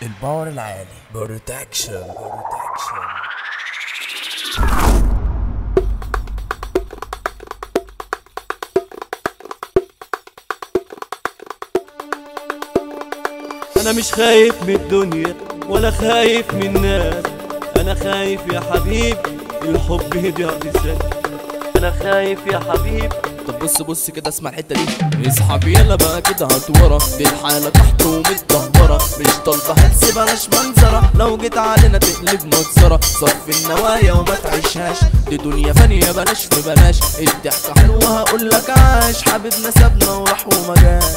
الباور العالي بروتكشن بروتكشن انا مش خايف من الدنيا ولا خايف من الناس انا خايف يا حبيب الحب يضيع بسنة انا خايف يا حبيب طب بص بص كده اسمع الحته دي اسحب يلا بقى كده هات ورا دي الحاله تحت ومتدهوره مش طالبه هلس بلاش منظره لو جيت علينا تقلب مكسره صف النوايا وما تعيشهاش دي دنيا فانيه بلاش في بلاش الضحكه حلوه هقول لك عاش حبيبنا سابنا وراح وما جاش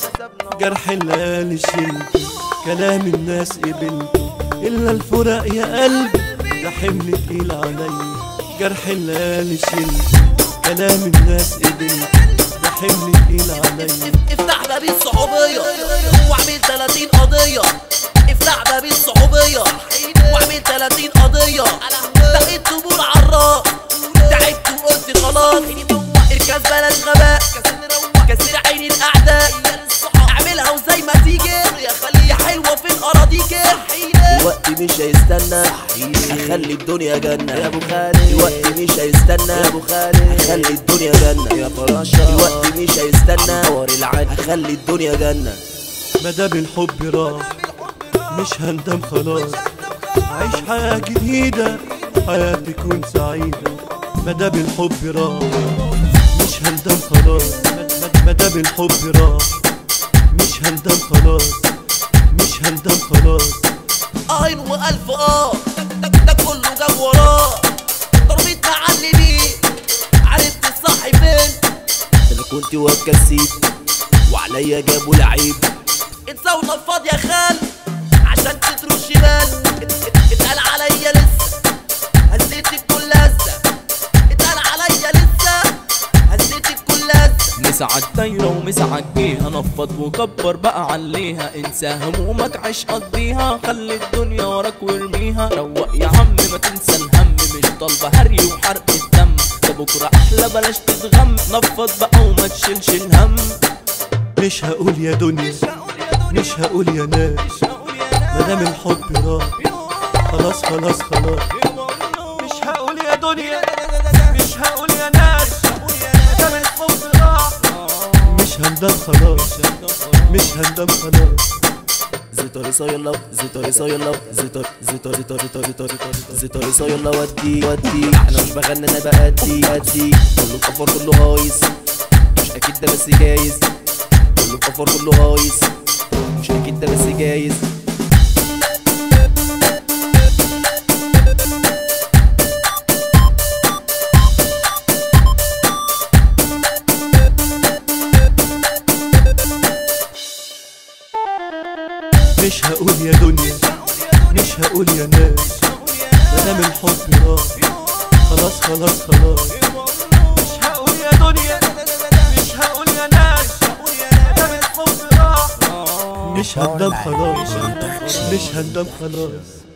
جرح الليالي شلته كلام الناس قبلته الا الفراق يا قلبي ده حمل تقيل عليا جرح الليالي شلته كلام الناس قبلته ده حمل تقيل عليا افتح باب الصحوبية واعمل 30 قضية افتح باب الصحوبية واعمل 30 قضية لقيت طبول عالراس تعبت وقلت خلاص اركز بلاش غباء كسر عين الاعداء اعملها وزي ما تيجي يا حلوة في الاراضيك الوقت مش هيستنى اخلي الدنيا جنة يا ابو خالد الوقت مش هيستنى يا ابو خالد اخلي الدنيا جنة يا فراشة الوقت مش هيستنى دور العين اخلي الدنيا جنة مدام الحب راح مش هندم خلاص عيش حياة جديدة حياة تكون سعيدة مدام الحب راح مش هندم خلاص مد- مد- مدام الحب راح مش هندم خلاص مش هندم خلاص عين والف اه ده, ده, ده كله جاب وراه ضربت معلمين عرفت الصح فين انا كنت واد كسيب وعليا جابوا لعيب اتساونا الفاضي يا خال عشان تدروا الشمال ات- ات- اتقال عليا لسه هزيت الكل لسه اتقال عليا لسه هزيت الكل لسه مسعد دايرة ومسعد جيها نفض وكبر بقى عليها انسى همومك عيش قضيها خلي الدنيا وراك وارميها روق يا عم ما تنسى الهم مش طالبة هري وحرق الدم ده بكرة أحلى بلاش تتغم نفض بقى وما تشيلش الهم مش هقول يا دنيا مش هقول يا ناس مدام الحب راح خلاص خلاص خلاص مش هقول يا دنيا مش هقول يا ناس مدام الحب راح مش هندم خلاص مش هندم خلاص زيتوري صاير لو زيتوري صاير لو زيتور زيتور زيتور زيتور زيتور زيتور زيتوري صاير لو ودي ودي انا مش بغني انا بأدي أدي كله مقفر كله هايص مش اكيد ده بس جايز كله مقفر كله هايص مش اكيد ده بس جايز مش هقول يا دنيا مش هقول يا ناس مدام الحب راح خلاص خلاص خلاص مش هقول يا دنيا مش هقول يا ناس مدام الحب راح مش هندم خلاص مش هندم خلاص